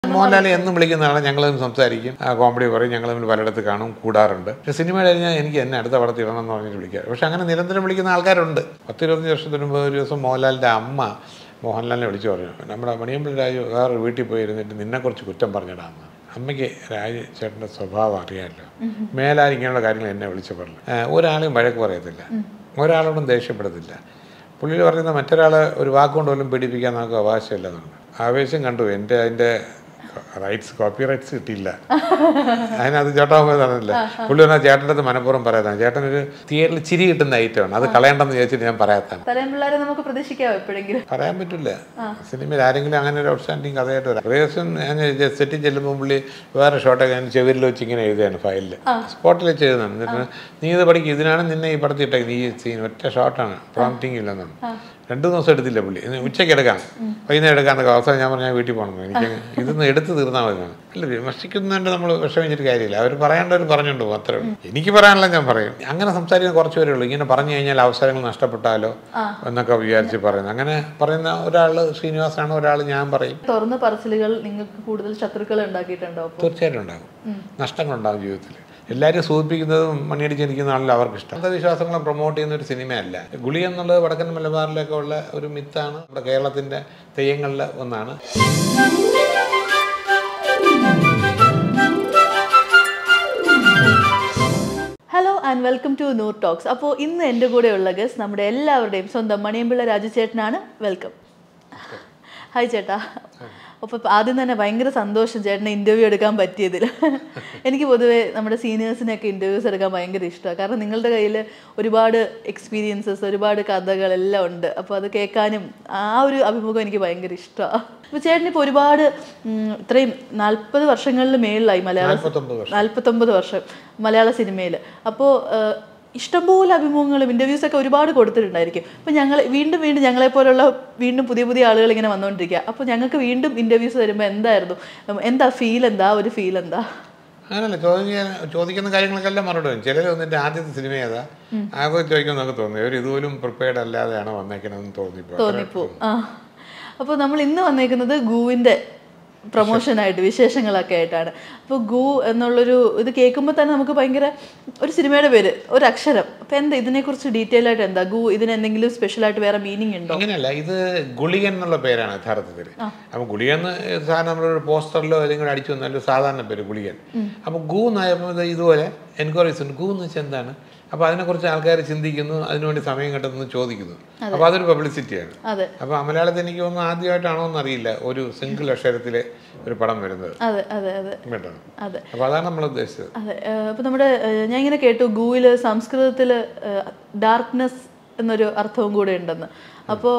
മോഹൻലാൽ എന്നും വിളിക്കുന്നതാണ് ഞങ്ങളും സംസാരിക്കും ആ കോമഡി പറയും ഞങ്ങൾ തമ്മിൽ പലയിടത്ത് കാണും കൂടാറുണ്ട് പക്ഷേ സിനിമ കഴിഞ്ഞാൽ എനിക്ക് എന്നെ അടുത്ത പടത്തിൽ ഇടണം എന്ന് പറഞ്ഞിട്ട് വിളിക്കാറ് പക്ഷെ അങ്ങനെ നിരന്തരം വിളിക്കുന്ന ആൾക്കാരുണ്ട് പത്തിരുപത്തഞ്ച് വർഷത്തിന് മുമ്പ് ഒരു ദിവസം മോഹൻലാലിൻ്റെ അമ്മ മോഹൻലാലിനെ വിളിച്ചു പറഞ്ഞു നമ്മുടെ മണിയമ്പള്ളി രാജു വേറെ വീട്ടിൽ പോയി ഇരുന്നിട്ട് നിന്നെക്കുറിച്ച് കുറ്റം പറഞ്ഞിടാമെന്ന് അമ്മയ്ക്ക് രാജു ചേട്ടൻ്റെ സ്വഭാവം അറിയാമല്ലോ മേലാൽ ഇങ്ങനെയുള്ള കാര്യങ്ങൾ എന്നെ വിളിച്ചു പറഞ്ഞു ഏഹ് ഒരാളെയും വഴക്ക് പറയത്തില്ല ഒരാളോടും ദേഷ്യപ്പെടത്തില്ല പുള്ളി പറയുന്ന മറ്റൊരാളെ ഒരു വാക്കുകൊണ്ട് പോലും പീഡിപ്പിക്കാൻ നമുക്ക് അവകാശമില്ലെന്നാണ് ആവേശം കണ്ടു എൻ്റെ അതിൻ്റെ റൈറ്റ്സ് കോപ്പി റൈറ്റ്സ് കിട്ടിയില്ല അതിനകത്ത് ചേട്ടാകുമ്പോൾ തന്നില്ല പുള്ളി പറഞ്ഞാൽ ചേട്ടൻ്റെ അടുത്ത് മനഃപൂർവ്വം പറയാത്താണ് ചേട്ടൻ ഒരു തിയേറ്ററിൽ ചിരി കിട്ടുന്ന ഐറ്റമാണ് അത് കളയണ്ടെന്ന് ചോദിച്ചിട്ട് ഞാൻ പറയാത്താണ് തലയും പിള്ളേരെ നമുക്ക് പ്രതീക്ഷിക്കാം എപ്പോഴെങ്കിലും പറയാൻ പറ്റില്ല സിനിമയിൽ ആരെങ്കിലും അങ്ങനെ ഒരു ഔട്ട്സ്റ്റാൻഡിങ് കഥയായിട്ട് വരാം പ്രദേശം ഞാൻ സെറ്റിൽ ചെല്ലുമ്പോൾ പുള്ളി വേറെ ഷോട്ടൊക്കെ ഞാൻ ചെവിരിൽ വെച്ച് ഇങ്ങനെ എഴുതുകയാണ് ഫയലിൽ സ്പോട്ടിൽ വെച്ച് എഴുതുന്നതാണ് എന്നിട്ട് നീ ഇത് പഠിക്കും ഇതിനാണ് നിന്നെ ഈ പടത്തിൽ ഇട്ടേക്കുന്നത് ഈ സീൻ ഒറ്റ ഷോട്ടാണ് പ്രോംപ്റ്റിംഗ് ഇല്ലെന്നാണ് രണ്ടു ദിവസം എടുത്തില്ല പുള്ളി ഇന്ന് ഉച്ചയ്ക്ക് എടുക്കാം വൈകുന്നേരം എടുക്കാന്നൊക്കെ അവസാനം ഞാൻ പറഞ്ഞു ഞാൻ വീട്ടിൽ പോകണം എനിക്ക് ഇതൊന്ന് എടുത്ത് തീർന്നാൽ മതി എന്നാണ്. അല്ല വിമർശിക്കുന്നതിൻ്റെ നമ്മൾ വിഷമിച്ചിട്ട് കാര്യമില്ല അവർ പറയേണ്ടവർ പറഞ്ഞുകൊണ്ട് പോകും അത്രേ ഉള്ളൂ എനിക്ക് പറയാനുള്ള ഞാൻ പറയും അങ്ങനെ സംസാരിക്കുന്ന കുറച്ച് പേരേ ഉള്ളൂ ഇങ്ങനെ പറഞ്ഞു കഴിഞ്ഞാൽ അവസരങ്ങൾ നഷ്ടപ്പെട്ടാലോ എന്നൊക്കെ വിചാരിച്ച് പറയുന്നത് അങ്ങനെ പറയുന്ന ഒരാൾ ശ്രീനിവാസാണ് ഒരാൾ ഞാൻ പറയും തുറന്ന പറച്ചിലുകൾ നിങ്ങൾക്ക് കൂടുതൽ ശത്രുക്കൾ ഉണ്ടാക്കിയിട്ടുണ്ടോ അപ്പോൾ തീർച്ചയായിട്ടും ഉണ്ടാകും നഷ്ടങ്ങളുണ്ടാകും ജീവിതത്തിൽ എല്ലാവരും സൂചിപ്പിക്കുന്നതും മണിയടിച്ചിരിക്കുന്ന ആളല്ല അവർക്ക് ഇഷ്ടം അന്ധവിശ്വാസങ്ങളെ പ്രൊമോട്ട് ചെയ്യുന്ന ഒരു സിനിമയല്ല ഗുളി എന്നുള്ളത് വടക്കൻ മലബാറിലൊക്കെ ഉള്ള ഒരു മിത്താണ് നമ്മുടെ കേരളത്തിൻ്റെ തെയ്യങ്ങളിൽ ഒന്നാണ് hello and welcome to Noor talks അപ്പോൾ ഇന്ന് എൻ്റെ കൂടെയുള്ള ഗസ്റ്റ് നമ്മുടെ എല്ലാവരുടെയും സ്വന്തം മണിയമ്പിള്ള രാജു ചേട്ടനാണ് വെൽക്കം ഹായ് ചേട്ടാ അപ്പോൾ ആദ്യം തന്നെ ഭയങ്കര സന്തോഷം ചേട്ടനെ ഇൻ്റർവ്യൂ എടുക്കാൻ പറ്റിയതിൽ എനിക്ക് പൊതുവേ നമ്മുടെ സീനിയേഴ്സിനെയൊക്കെ ഇൻ്റർവ്യൂസ് എടുക്കാൻ ഭയങ്കര ഇഷ്ടമാണ് കാരണം നിങ്ങളുടെ കയ്യിൽ ഒരുപാട് എക്സ്പീരിയൻസസ് ഒരുപാട് കഥകളെല്ലാം ഉണ്ട് അപ്പോൾ അത് കേൾക്കാനും ആ ഒരു അഭിമുഖം എനിക്ക് ഭയങ്കര ഇഷ്ടമാണ് അപ്പോൾ ചേട്ടനിപ്പോൾ ഒരുപാട് ഉം, ഇത്രയും നാൽപ്പത് വർഷങ്ങളിൽ മേളിലായി മലയാള നാൽപ്പത്തൊമ്പത് വർഷം നാൽപ്പത്തൊമ്പത് വർഷം മലയാള സിനിമയിൽ അപ്പോൾ ഇഷ്ടംപോലെ അഭിമുഖങ്ങളും ഇൻ്റർവ്യൂസ് ഒക്കെ ഒരുപാട് കൊടുത്തിട്ടുണ്ടായിരിക്കും അപ്പോൾ ഞങ്ങൾ വീണ്ടും വീണ്ടും ഞങ്ങളെ പോലുള്ള വീണ്ടും പുതിയ പുതിയ ആളുകൾ ഇങ്ങനെ വന്നുകൊണ്ടിരിക്കുക അപ്പോൾ ഞങ്ങൾക്ക് വീണ്ടും ഇൻ്റർവ്യൂസ് വരുമ്പോൾ എന്തായിരുന്നു ഉം, എന്താ ഫീൽ എന്താ ഒരു ഫീൽ എന്താ അങ്ങനല്ല ചോദിക്കാൻ ചോദിക്കുന്ന കാര്യങ്ങൾക്കെല്ലാം മറുപടി വരും ചിലർ വന്നിട്ട് ആദ്യത്തെ സിനിമ ഏതാ ആകെ ചോദിക്കുമ്പോൾ നമുക്ക് തോന്നി അവർ ഇതുപോലും പ്രിപ്പയർഡ് അല്ലാതെയാണ് വന്നേക്കണമെന്ന് തോന്നിപ്പോ തോന്നിപ്പോ ആ അപ്പോൾ നമ്മൾ ഇന്ന് വന്നേക്കുന്നത് ഗൂവിൻ്റെ പ്രൊമോഷനായിട്ട് വിശേഷങ്ങളൊക്കെ ആയിട്ടാണ് അപ്പോൾ ഗു എന്നുള്ളൊരു ഇത് കേൾക്കുമ്പോൾ തന്നെ നമുക്ക് ഭയങ്കര ഒരു സിനിമയുടെ പേര് ഒരു അക്ഷരം അപ്പോൾ എന്താ ഇതിനെക്കുറിച്ച് ഡീറ്റെയിൽ ആയിട്ട് എന്താ ഗു ഇതിന് എന്തെങ്കിലും സ്പെഷ്യലായിട്ട് വേറെ മീനിങ് ഉണ്ടോ അങ്ങനെയല്ല ഇത് ഗുളികൻ എന്നുള്ള പേരാണ് യഥാർത്ഥത്തിൽ അപ്പൊ ഗുളികൻ എന്ന് സാധാരണ നമ്മളൊരു പോസ്റ്ററിലോ അല്ലെങ്കിൽ അടിച്ചു വന്നാലും സാധാരണ പേര് ഗുളികൻ അപ്പൊ ഗു എന്നായപ്പോൾ ഇത് ഇതുപോലെ എൻക്വയറീസ് ഉണ്ട് ഗു എന്ന് വെച്ചാൽ എന്താണ് അപ്പൊ അതിനെക്കുറിച്ച് ആൾക്കാർ ചിന്തിക്കുന്നു അതിനുവേണ്ടി സമയം കണ്ടെത്തുന്നു ചോദിക്കുന്നു അപ്പൊ അതൊരു പബ്ലിസിറ്റിയാണ് അതെ അപ്പൊ മലയാളത്തിൽ എനിക്ക് തോന്നുന്നു ആദ്യമായിട്ടാണോ എന്നറിയില്ല ഒരു സിംഗിൾ അക്ഷരത്തിലെ ഒരു പടം വരുന്നത് അതെ അതെ അതെ കേട്ടോ അതെ അപ്പൊ അതാണ് നമ്മൾ ഉദ്ദേശിച്ചത് അതെ അപ്പോൾ നമ്മുടെ ഏഹ്, ഞാൻ ഇങ്ങനെ കേട്ടു ഗൂവിൽ സംസ്കൃതത്തിൽ ഡാർക്ക്നെസ് എന്നൊരു അർത്ഥവും കൂടെ ഉണ്ടെന്ന് അപ്പോൾ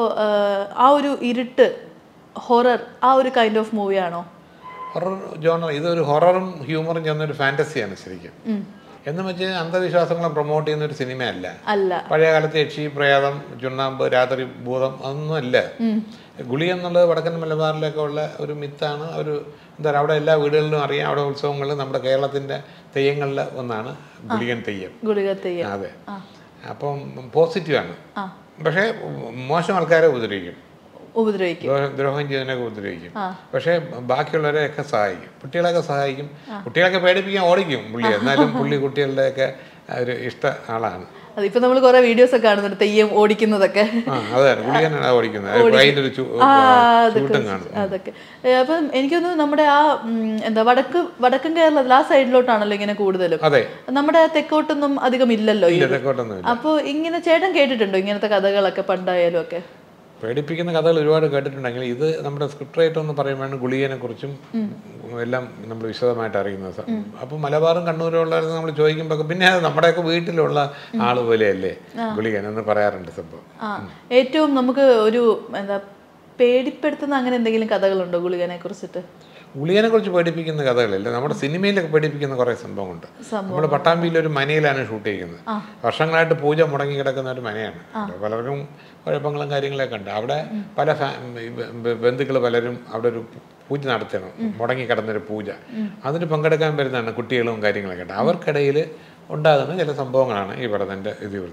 ആ ഒരു ഇരുട്ട് ഹൊറർ ആ ഒരു കൈൻഡ് ഓഫ് മൂവിയാണോ ഹൊറർ ജോണർ ഇതൊരു ഹൊററും ഹ്യൂമറും ചേർന്ന ഒരു ഫാന്റസിയാണ് ശരിക്കും എന്ന് വെച്ച് അന്ധവിശ്വാസങ്ങളെ പ്രൊമോട്ട് ചെയ്യുന്ന ഒരു സിനിമയല്ല അല്ല പഴയ കാലത്ത് യക്ഷി പ്രേതം ചുണ്ണാമ്പ് രാത്രി ഭൂതം അതൊന്നും അല്ല ഗുളി എന്നുള്ളത് വടക്കൻ മലബാറിലൊക്കെ ഉള്ള ഒരു മിത്താണ് ഒരു എന്താ പറയുക അവിടെ എല്ലാ വീടുകളിലും അറിയാം അവിടെ ഉത്സവങ്ങൾ നമ്മുടെ കേരളത്തിന്റെ തെയ്യങ്ങളിൽ ഒന്നാണ് ഗുളികൻ തെയ്യം ഗുളികത്തെയ്യം അതെ അപ്പം പോസിറ്റീവാണ് ആ പക്ഷേ മോശം ആൾക്കാരെ ഉപദ്രവിക്കും ഉപദ്രവിക്കും ദ്രോഹം ദ്രോഹം ചെയ്തതിനൊക്കെ ഉപദ്രവിക്കും ആ. പക്ഷേ ബാക്കിയുള്ളവരെയൊക്കെ സഹായിക്കും കുട്ടികളെയൊക്കെ സഹായിക്കും കുട്ടികളൊക്കെ പേടിപ്പിക്കാൻ ഓടിക്കും പുള്ളി എന്നാലും പുള്ളി കുട്ടികളുടെയൊക്കെ ഒരു ഇഷ്ട ആളാണ് അതിപ്പോ നമ്മൾ കുറെ വീഡിയോസ് ഒക്കെ കാണുന്നുണ്ട് തെയ്യം ഓടിക്കുന്നതൊക്കെ ആ അതെ ഗുളികനാണ് ഓടിക്കുന്നത് അതിന്റെ ഒരു ചു- ആ അതൊക്കെ ചൂട്ടും കാണും അതൊക്കെ ഏ, അപ്പം എനിക്കൊന്ന് നമ്മുടെ ആ ഉം, എന്താ വടക്ക് വടക്കൻ കേരളത്തിൽ ആ സൈഡിലോട്ടാണല്ലോ ഇങ്ങനെ കൂടുതലും അതെ നമ്മുടെ തെക്കോട്ടൊന്നും അധികം ഇല്ലല്ലോ ഈ ഒരു- ഇതൊക്കെട്ടൊന്നുമില്ല അപ്പൊ ഇങ്ങനെ ചേട്ടൻ കേട്ടിട്ടുണ്ടോ ഇങ്ങനത്തെ കഥകളൊക്കെ പണ്ടായാലും ഒക്കെ പേടിപ്പിക്കുന്ന കഥകൾ ഒരുപാട് കേട്ടിട്ടുണ്ടെങ്കിൽ ഇത് നമ്മുടെ സ്ക്രിപ്റ്റ് റൈറ്റർ എന്ന് പറയുമ്പോഴാണ് ഗുളികനെ കുറിച്ചും എല്ലാം നമ്മൾ വിശദമായിട്ട് അറിയുന്നത് അപ്പം മലബാറും കണ്ണൂരും ഉള്ളവർ നമ്മൾ ചോദിക്കുമ്പോൾ പിന്നെ അത് നമ്മുടെയൊക്കെ വീട്ടിലുള്ള ആൾ പോലെയല്ലേ ഗുളികൻ എന്ന് പറയാറുണ്ട് സംഭവം ആ ഏറ്റവും നമുക്ക് ഒരു എന്താ പേടിപ്പെടുത്തുന്ന അങ്ങനെ എന്തെങ്കിലും കഥകളുണ്ടോ ഗുളികനെ കുറിച്ചിട്ട് ഗുളികനെ കുറിച്ച് പേടിപ്പിക്കുന്ന കഥകളില്ല നമ്മുടെ സിനിമയിലൊക്കെ പേടിപ്പിക്കുന്ന കുറേ സംഭവമുണ്ട് നമ്മൾ പട്ടാമ്പിയിൽ ഒരു മനയിലാണ് ഷൂട്ട് ചെയ്യുന്നത് വർഷങ്ങളായിട്ട് പൂജ മുടങ്ങി കിടക്കുന്ന ഒരു മനയാണ് പലർക്കും കുഴപ്പങ്ങളും കാര്യങ്ങളൊക്കെ ഉണ്ട് അവിടെ പല ബന്ധുക്കൾ പലരും അവിടെ ഒരു പൂജ നടത്തണം മുടങ്ങി കിടന്നൊരു പൂജ അതിന് പങ്കെടുക്കാൻ വരുന്നതാണ് കുട്ടികളും കാര്യങ്ങളൊക്കെ ഉണ്ട് അവർക്കിടയിൽ ഉണ്ടാകുന്ന ചില സംഭവങ്ങളാണ് ഈ പടത്തിൻ്റെ ഇതിവൃത്തം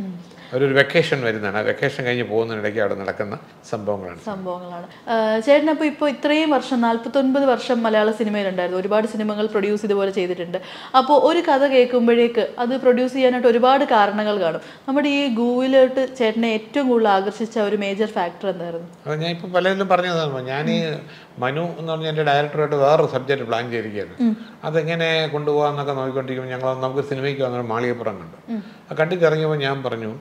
അവരൊരു വെക്കേഷൻ വരുന്നതാണ് ആ വെക്കേഷൻ കഴിഞ്ഞ് പോകുന്നതിനിടയ്ക്ക് അവിടെ നടക്കുന്ന സംഭവങ്ങളാണ് സംഭവങ്ങളാണ് ചേട്ടൻ അപ്പോൾ ഇപ്പോൾ ഇത്രയും വർഷം നാൽപ്പത്തൊൻപത് വർഷം മലയാള സിനിമയിലുണ്ടായിരുന്നു ഒരുപാട് സിനിമകൾ പ്രൊഡ്യൂസ് ഇതുപോലെ ചെയ്തിട്ടുണ്ട് അപ്പോൾ ഒരു കഥ കേൾക്കുമ്പോഴേക്ക് അത് പ്രൊഡ്യൂസ് ചെയ്യാനായിട്ട് ഒരുപാട് കാരണങ്ങൾ കാണും നമ്മുടെ ഈ ഗൂവിലോട്ട് ചേട്ടനെ ഏറ്റവും കൂടുതൽ ആകർഷിച്ച ഒരു മേജർ ഫാക്ടർ എന്തായിരുന്നു അത് ഞാൻ ഇപ്പം പലതിലും പറഞ്ഞതാണ് ഞാൻ ഈ മനു എന്ന് പറഞ്ഞ എൻ്റെ ഡയറക്ടറായിട്ട് വേറൊരു സബ്ജക്റ്റ് പ്ലാൻ ചെയ്തിരിക്കുകയാണ് അതെങ്ങനെ കൊണ്ടുപോകാമെന്നൊക്കെ നോക്കിക്കൊണ്ടിരിക്കുമ്പോൾ ഞങ്ങൾ നമുക്ക് സിനിമയ്ക്ക് വന്ന മാളികപ്പുറം കണ്ടു ആ കണ്ടിട്ട് ഇറങ്ങിയപ്പോൾ ഞാൻ പറഞ്ഞു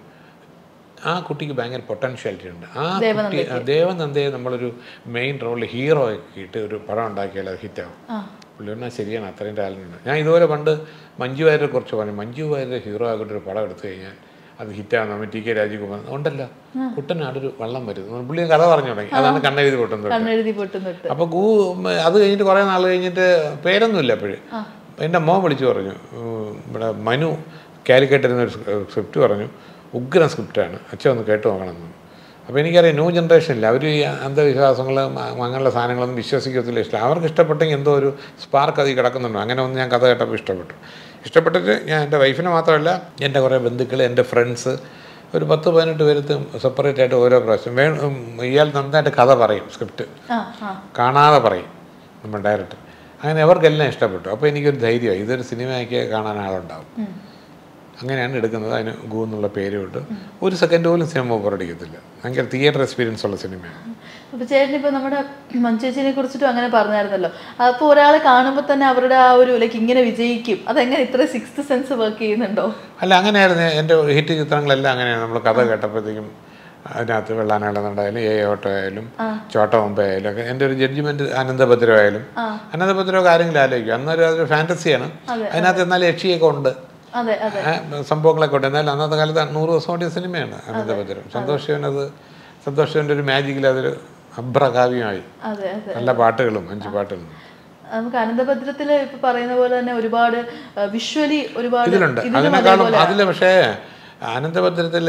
ആ കുട്ടിക്ക് ഭയങ്കര പൊട്ടൻഷ്യാലിറ്റി ഉണ്ട് ആ കുട്ടി ആ ദേവനന്ദയെ നമ്മളൊരു മെയിൻ റോളിൽ ഹീറോ ആക്കിയിട്ട് ഒരു പടം ഉണ്ടാക്കിയാൽ അത് ഹിറ്റാവും പുള്ളി പറഞ്ഞാൽ ശരിയാണ് അത്രയും ടാലൻ്റ് ഉണ്ട് ഞാൻ ഇതുപോലെ പണ്ട് മഞ്ജു വാര്യരെ കുറിച്ച് പറഞ്ഞു മഞ്ജു വാര്യരെ ഹീറോ ആക്കിയിട്ട് ഒരു പടം എടുത്തു കഴിഞ്ഞാൽ അത് ഹിറ്റാണ് നമ്മൾ ടി കെ രാജീവ്കുമാർ ഉണ്ടല്ലോ കുട്ടനാടൊരു വള്ളം വരുന്നു പുള്ളി കഥ പറഞ്ഞു തുടങ്ങി അതാണ് കണ്ണെഴുതി പൊട്ടുന്നത് കണ്ണെഴുതി പൊട്ടുന്നിട്ട് അപ്പോൾ ഗൂ ഉം, അത് കഴിഞ്ഞിട്ട് കുറേ നാൾ കഴിഞ്ഞിട്ട് പേരൊന്നുമില്ല അപ്പോഴും എൻ്റെ മോൻ വിളിച്ചു പറഞ്ഞു ഉം, ഇവിടെ മനു കാലിക്കറ്റിരുന്ന ഒരു സ്ക്രിപ്റ്റ് പറഞ്ഞു ഉഗ്രൻ സ്ക്രിപ്റ്റാണ് അച്ഛൻ ഒന്ന് കേട്ട് നോക്കണമെന്ന് അപ്പോൾ എനിക്കറിയാം ന്യൂ ജനറേഷനിൽ അവർ ഈ അന്ധവിശ്വാസങ്ങൾ അങ്ങനെയുള്ള സാധനങ്ങളൊന്നും വിശ്വസിക്കത്തില്ല ഇഷ്ടം അവർക്ക് ഇഷ്ടപ്പെട്ടെങ്കിൽ എന്തോ ഒരു സ്പാർക്ക് അതിൽ കിടക്കുന്നുണ്ടോ അങ്ങനെ ഒന്ന് ഞാൻ കഥ കേട്ടപ്പോൾ ഇഷ്ടപ്പെട്ടു ഇഷ്ടപ്പെട്ടിട്ട് ഞാൻ എൻ്റെ വൈഫിനെ മാത്രമല്ല എൻ്റെ കുറേ ബന്ധുക്കൾ എൻ്റെ ഫ്രണ്ട്സ് ഒരു പത്ത് പതിനെട്ട് പേരത്ത് സെപ്പറേറ്റ് ആയിട്ട് ഓരോ പ്രാവശ്യം വേ ഉം, ഇയാൾ നന്നായിട്ട് കഥ പറയും സ്ക്രിപ്റ്റ് ആ ആ കാണാതെ പറയും നമ്മുടെ ഡയറക്ടർ അങ്ങനെ അവർക്കെല്ലാം ഇഷ്ടപ്പെട്ടു അപ്പോൾ എനിക്കൊരു ധൈര്യമായി ഇതൊരു സിനിമയൊക്കെ കാണാൻ ആളുണ്ടാവും അങ്ങനെയാണ് എടുക്കുന്നത് അതിന് ഗു എന്നുള്ള പേര് കൊണ്ട് ഒരു സെക്കൻഡ് പോലും സിനിമ പുറടിക്കത്തില്ല ഭയങ്കര തിയേറ്റർ എക്സ്പീരിയൻസ് ഉള്ള സിനിമയാണ് അപ്പൊ ചേട്ടൻ ഇപ്പൊ നമ്മുടെ മഞ്ചേച്ചിനെ കുറിച്ചിട്ടും അങ്ങനെ പറഞ്ഞായിരുന്നല്ലോ അപ്പൊ ഒരാളെ കാണുമ്പോൾ തന്നെ അവരുടെ ആ ഒരു ലൈക്ക് ഇങ്ങനെ വിജയിക്കും അതെങ്ങനെ ഇത്ര സിക്സ്ത് സെൻസ് വർക്ക് ചെയ്യുന്നുണ്ടോ അല്ല അങ്ങനെയായിരുന്നു എൻ്റെ ഹിറ്റ് ചിത്രങ്ങളെല്ലാം അങ്ങനെയാണ് നമ്മൾ കഥ കേട്ടപ്പോഴത്തേക്കും അതിനകത്ത് വെള്ളാനാണെന്നുണ്ടായാലും എ ഓട്ടോ ആയാലും ചോട്ട മുമ്പ് ആയാലും ഒക്കെ എൻ്റെ ഒരു ജഡ്ജ്മെൻറ്റ് ആനന്ദഭദ്രം ആയാലും ആനന്ദഭദ്രമൊക്കെ ആരെങ്കിലും ആലോചിക്കും അന്നൊരു അതൊരു ഫാൻറ്റസിയാണ് അതിനകത്ത് എന്നാൽ യക്ഷിയൊക്കെ ഉണ്ട് അതെ അതെ ഏ, സംഭവങ്ങളൊക്കെ ഉണ്ട് എന്നാൽ അന്നത്തെ കാലത്ത് നൂറ് ദിവസം ഓടിയ സിനിമയാണ് അനന്തഭദ്രം സന്തോഷ് ശിവനത് സന്തോഷ് ശിവൻ്റെ ഒരു മാജിക്കിൽ അതൊരു അഭ്രകാവ്യമായി അതെ അതെ നല്ല പാട്ടുകളും അഞ്ച് പാട്ടുകളും നമുക്ക് അനന്തഭദ്രത്തില് ഇപ്പൊ പറയുന്ന പോലെ തന്നെ ഒരുപാട് വിഷ്വലി ഒരുപാട് ഇതിലുണ്ട് ഇതിലും അതിനേക്കാളും അതേപോലെ അതിൽ പക്ഷേ അനന്തഭദ്രത്തിൽ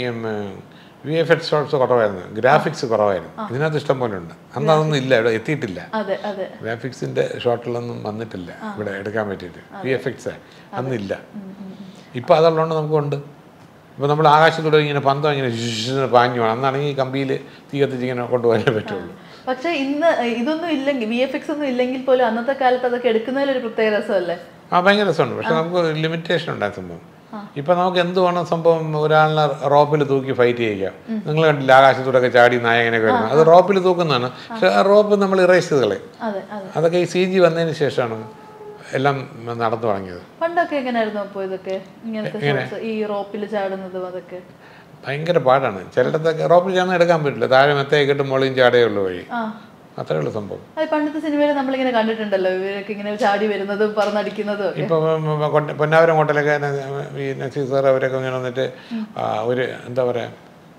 വി എഫ് എക്സ് ഷോട്ട്സ് കുറവായിരുന്നു ഗ്രാഫിക്സ് കുറവായിരുന്നു ഇതിനകത്ത് ഇഷ്ടം പോലെ ഉണ്ട് അന്ന് അതൊന്നും ഇല്ല ഇവിടെ എത്തിയിട്ടില്ല അതെ അതെ ഗ്രാഫിക്സിന്റെ ഷോട്ടിലൊന്നും വന്നിട്ടില്ല ഇവിടെ എടുക്കാൻ പറ്റിയിട്ട് വി എഫ് എക്സ് അന്നില്ല ഇപ്പം അതുള്ളതുകൊണ്ട് നമുക്കുണ്ട് ഇപ്പോൾ നമ്മൾ ആകാശത്തൂടെ ഇങ്ങനെ പന്തം ഇങ്ങനെ ഷിഷിന്ന് പാഞ്ഞു വേണം അന്നാണെങ്കിൽ ഈ കമ്പിയിൽ തീ കത്തിച്ച് ഇങ്ങനെ കൊണ്ടുപോകാനേ പറ്റുള്ളൂ പക്ഷെ ഇന്ന് ഇതൊന്നും ഇല്ലെങ്കിൽ വി എഫ് എക്സ് ഒന്നും ഇല്ലെങ്കിൽ പോലും അന്നത്തെ കാലത്ത് അതൊക്കെ എടുക്കുന്നതിൽ ഒരു പ്രത്യേക രസമല്ലേ ആ ഭയങ്കര രസമുണ്ട് പക്ഷെ നമുക്ക് ലിമിറ്റേഷൻ ഉണ്ടായ സംഭവം ഇപ്പൊ നമുക്ക് എന്ത് വേണം സംഭവം ഒരാളിനെ റോപ്പിൽ തൂക്കി ഫൈറ്റ് ചെയ്യിക്കാം നിങ്ങൾ കണ്ടില്ല ആകാശത്തൂടെയൊക്കെ ചാടി നായകനൊക്കെ വരുന്നത് അത് റോപ്പിൽ തൂക്കുന്നതാണ് പക്ഷെ ആ റോപ്പ് നമ്മൾ ഇറേസ് ചെയ്ത് കളയും അതെ അതെ അതൊക്കെ ഈ സി ജി വന്നതിന് ശേഷമാണ് എല്ലാം നടന്നു തുടങ്ങിയത് പണ്ടൊക്കെ എങ്ങനെയായിരുന്നു അപ്പോൾ ഇതൊക്കെ ഇങ്ങനത്തെ shots, ഈ റോപ്പിൽ ചാടുന്നതും അതൊക്കെ ഭയങ്കര പാടാണ് ചിലയിടത്തൊക്കെ റോപ്പിൽ ചേർന്ന് എടുക്കാൻ പറ്റില്ല താഴെ മെത്തയൊക്കെ ഇട്ട് മുകളിലും ചാടേ ഉള്ളൂ വഴി ആ അത്രേ ഉള്ളൂ സംഭവം അത് പണ്ടത്തെ സിനിമയിൽ നമ്മളിങ്ങനെ കണ്ടിട്ടുണ്ടല്ലോ ഇവരൊക്കെ ഇങ്ങനെ ചാടി വരുന്നതും പറന്നടിക്കുന്നതും ഒക്കെ ഇപ്പൊ പൊന്നാവരം ഹോട്ടലൊക്കെ ഈ നസീർ സാർ അവരൊക്കെ ഇങ്ങനെ വന്നിട്ട് ആ, ഒരു എന്താ പറയാ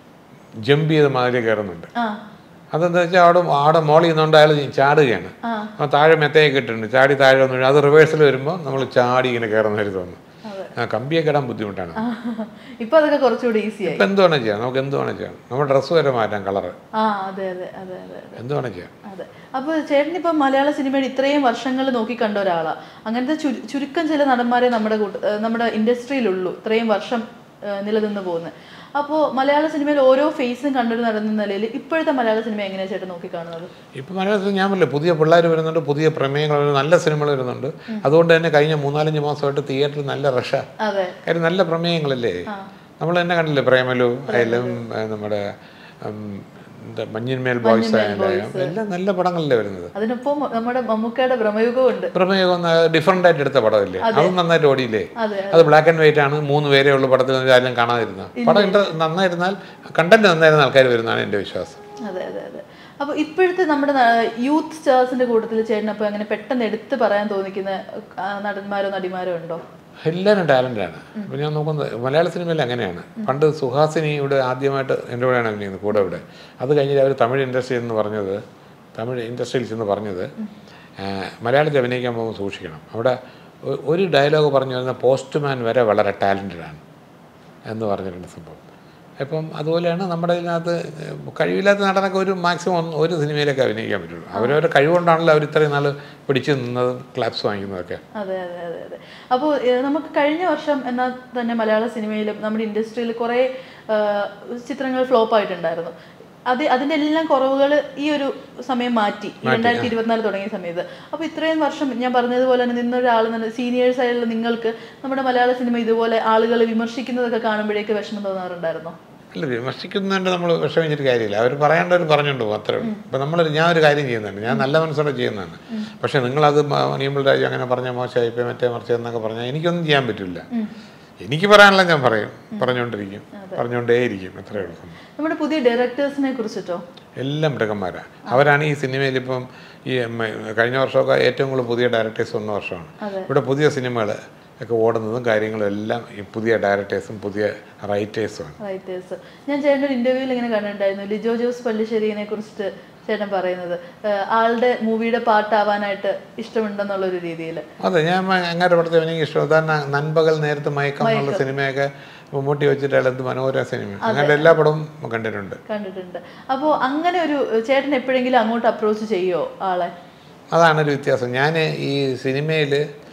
ജമ്പ് ചെയ്ത് മാതിരി കയറുന്നുണ്ട് ആ അതെന്താ വെച്ചാൽ അവിടെ അവിടെ മോളിൽ നിന്നുകൊണ്ട് അയാൾ ചാടുകയാണ് ആ. അപ്പോൾ താഴെ മെത്തയൊക്കെ ഇട്ടിട്ടുണ്ട് ചാടി താഴെ വന്നു വീഴും. അത് റിവേഴ്സിൽ വരുമ്പോൾ നമ്മൾ ചാടി ഇങ്ങനെ കയറുന്ന ഒരു തോന്നുന്നു ആ കമ്പിയൊക്കെ ഇടാൻ ബുദ്ധിമുട്ടാണ് ഇപ്പൊ അതൊക്കെ കുറച്ചുകൂടി ഈസിയായി ഇപ്പം എന്ത് വേണം ചെയ്യാം നമുക്ക് എന്ത് വേണം ചെയ്യാം നമ്മുടെ ഡ്രസ്സ് വരെ മാറ്റാം കളറ് ആ അതെ അതെ അതെ അതെ അതെ എന്ത് വേണം ചെയ്യാം അതെ അപ്പോൾ ചേട്ടൻ ഇപ്പം മലയാള സിനിമയുടെ ഇത്രയും വർഷങ്ങൾ നോക്കി കണ്ട ഒരാളാണ് അങ്ങനത്തെ ചുരു- ചുരുക്കം ചില നടന്മാരെ നമ്മുടെ കൂട്ട ഏഹ് നമ്മുടെ ഇൻഡസ്ട്രിയിലുള്ളൂ ഇത്രയും വർഷം ഏഹ് നിലനിന്ന് പോകുന്നത് അപ്പോൾ മലയാള സിനിമയിൽ ഓരോ ഫേസും കണ്ടൊരു നടന്ന നിലയിൽ ഇപ്പോഴത്തെ മലയാള സിനിമ എങ്ങനെയാണ് ചേട്ടൻ നോക്കി കാണുന്നത് ഇപ്പം മലയാളത്തിൽ ഞാൻ പറഞ്ഞില്ലേ പുതിയ പിള്ളേർ വരുന്നുണ്ട് പുതിയ പ്രമേയങ്ങൾ വരുന്നുണ്ട് നല്ല സിനിമകൾ വരുന്നുണ്ട് അതുകൊണ്ട് തന്നെ കഴിഞ്ഞ മൂന്നാലഞ്ച് മാസമായിട്ട് തിയേറ്ററിൽ നല്ല റഷ അതെ കാര്യം നല്ല പ്രമേയങ്ങളല്ലേ നമ്മൾ തന്നെ കണ്ടില്ലേ പ്രേമലു ആയാലും ഏ, നമ്മുടെ ഉം, എന്താ മഞ്ഞിന്മേൽ ബോയ്സ് ആയാലും എല്ലാം നല്ല പടങ്ങളല്ലേ വരുന്നത് അതിനൊപ്പം നമ്മുടെ മമ്മൂക്കയുടെ ഭ്രമയുഗവും ഉണ്ട് പ്രമേയം ഡിഫറെൻ്റ് ആയിട്ട് എടുത്ത പടമല്ലേ അതും നന്നായിട്ട് ഓടിയില്ലേ അതെ അത് ബ്ലാക്ക് ആൻഡ് വൈറ്റ് ആണ് മൂന്ന് പേരേ ഉള്ളൂ പടത്തിൽ ആരും കാണാതിരുന്ന പടം ഇൻട്ര നന്നായിരുന്നാൽ കണ്ടന്റ് നന്നായിരുന്ന ആൾക്കാർ വരുന്നതാണ് എൻ്റെ വിശ്വാസം അതെ അതെ അതെ അപ്പോൾ ഇപ്പോഴത്തെ നമ്മുടെ യൂത്ത് സ്റ്റാർസിന്റെ കൂട്ടത്തിൽ ചേട്ടൻ അപ്പോൾ അങ്ങനെ പെട്ടെന്ന് എടുത്ത് പറയാൻ തോന്നിക്കുന്ന ആ, നടന്മാരോ നടിമാരോ ഉണ്ടോ എല്ലാവരും ടാലൻ്റാണ് അപ്പോൾ ഞാൻ നോക്കുന്നത് മലയാള സിനിമയിൽ അങ്ങനെയാണ് പണ്ട് സുഹാസിനി ഇവിടെ ആദ്യമായിട്ട് എൻ്റെ കൂടെയാണ് അഭിനയിക്കുന്നത് കൂടെ ഇവിടെ അത് കഴിഞ്ഞിട്ട് അവർ തമിഴ് ഇൻഡസ്ട്രി എന്ന് പറഞ്ഞത് തമിഴ് ഇൻഡസ്ട്രിയിൽ ചെന്ന് പറഞ്ഞത് ആ, മലയാളത്തിൽ അഭിനയിക്കാൻ പോകുമ്പോൾ സൂക്ഷിക്കണം അവിടെ ഒ- ഒരു ഡയലോഗ് പറഞ്ഞു വരുന്ന പോസ്റ്റ്മാൻ വരെ വളരെ ടാലൻറ്റഡ് ആണ് എന്ന് പറഞ്ഞിട്ടുണ്ട് സംഭവം ഇപ്പം അതുപോലെയാണ് നമ്മുടെ ഇതിനകത്ത് കഴിവില്ലാത്ത നടനൊക്കെ ഒരു മാക്സിമം ഒരു സിനിമയിലൊക്കെ അഭിനയിക്കാൻ പറ്റുള്ളൂ അവരവരുടെ കഴിവുകൊണ്ടാണല്ലോ അവർ ഇത്രയും നാൾ പിടിച്ചു നിന്നതും ക്ലാപ്സ് വാങ്ങിക്കുന്നതൊക്കെ അതെ അതെ അതെ അതെ അപ്പോൾ നമുക്ക് കഴിഞ്ഞ വർഷം എന്നാൽ തന്നെ മലയാള സിനിമയിലും നമ്മുടെ ഇൻഡസ്ട്രിയിൽ കുറേ ഏഹ്, ചിത്രങ്ങൾ ഫ്ലോപ്പ് ആയിട്ടുണ്ടായിരുന്നു അത് അതിന്റെ എല്ലാം കുറവുകൾ ഈ ഒരു സമയം മാറ്റി ഈ രണ്ടായിരത്തി ഇരുപത്തിനാല് തുടങ്ങിയ സമയത്ത് അപ്പോൾ ഇത്രയും വർഷം ഞാൻ പറഞ്ഞതുപോലെ തന്നെ നിന്നൊരാൾ സീനിയേഴ്സ് ആയിട്ടുള്ള നിങ്ങൾക്ക് നമ്മുടെ മലയാള സിനിമ ഇതുപോലെ ആളുകൾ വിമർശിക്കുന്നതൊക്കെ കാണുമ്പോഴേക്ക് വിഷമം തോന്നാറുണ്ടായിരുന്നോ അല്ല വിമർശിക്കുന്നുണ്ട് നമ്മൾ വിഷമിച്ചിട്ട് കാര്യമില്ല അവർ പറയേണ്ടവർ പറഞ്ഞുകൊണ്ട് പോകും അത്രേ ഉള്ളൂ ഇപ്പം നമ്മൾ ഞാൻ ഒരു കാര്യം ചെയ്യുന്നുണ്ട് ഞാൻ നല്ല മനസ്സോടെ ചെയ്യുന്നതാണ് പക്ഷേ നിങ്ങളത് മണിയമ്പിൾ രാജു അങ്ങനെ പറഞ്ഞ മോശമായി പോയി മറ്റേ മറിച്ച് എന്നൊക്കെ പറഞ്ഞാൽ എനിക്കൊന്നും ചെയ്യാൻ പറ്റില്ല എനിക്ക് പറയാനുള്ള ഞാൻ പറയും പറഞ്ഞുകൊണ്ടിരിക്കും പറഞ്ഞുകൊണ്ടേയിരിക്കും അത്രേ ഉള്ളൂ നമ്മുടെ പുതിയ ഡയറക്ടേഴ്സിനെ കുറിച്ചിട്ടോ എല്ലാം മൃഗന്മാരാണ് അവരാണ് ഈ സിനിമയിൽ ഇപ്പം ഈ ഉം, കഴിഞ്ഞ വർഷമൊക്കെ ഏറ്റവും കൂടുതൽ പുതിയ ഡയറക്ടേഴ്സ് വന്ന വർഷമാണ് ഇവിടെ പുതിയ സിനിമകൾ ഒക്കെ ഓടുന്നതും കാര്യങ്ങളും എല്ലാം ഈ പുതിയ ഡയറക്ടേഴ്സും പുതിയ റൈറ്റേഴ്സുമാണ് റൈറ്റേഴ്സ് ഞാൻ ചേട്ടൻ്റെ ഒരു ഇന്റർവ്യൂവിൽ ഇങ്ങനെ കണ്ടിട്ടുണ്ടായിരുന്നു ലിജോ ജോസ് പള്ളിശ്ശേരിനെ കുറിച്ചിട്ട് ചേട്ടൻ പറയുന്നത് ഏഹ് ആളുടെ മൂവിയുടെ പാട്ടാവാനായിട്ട് ഇഷ്ടമുണ്ടെന്നുള്ള ഒരു രീതിയിൽ അതെ ഞാൻ അങ്ങനെ പടത്തെ എനിക്ക് ഇഷ്ടം ഉദാഹരണം നൻപകൽ നേരത്തെ മയക്കം എന്നുള്ള സിനിമയൊക്കെ മമ്മൂട്ടി വെച്ചിട്ട് അയാൾ എന്ത് മനോഹര സിനിമ അങ്ങനെ എല്ലാ പടവും കണ്ടിട്ടുണ്ട് കണ്ടിട്ടുണ്ട് അപ്പോൾ അങ്ങനെ ഒരു ചേട്ടൻ എപ്പോഴെങ്കിലും അങ്ങോട്ട് അപ്രോച്ച് ചെയ്യോ ആളെ അതാണ് ഒരു വ്യത്യാസം ഞാൻ ഈ സിനിമയിൽ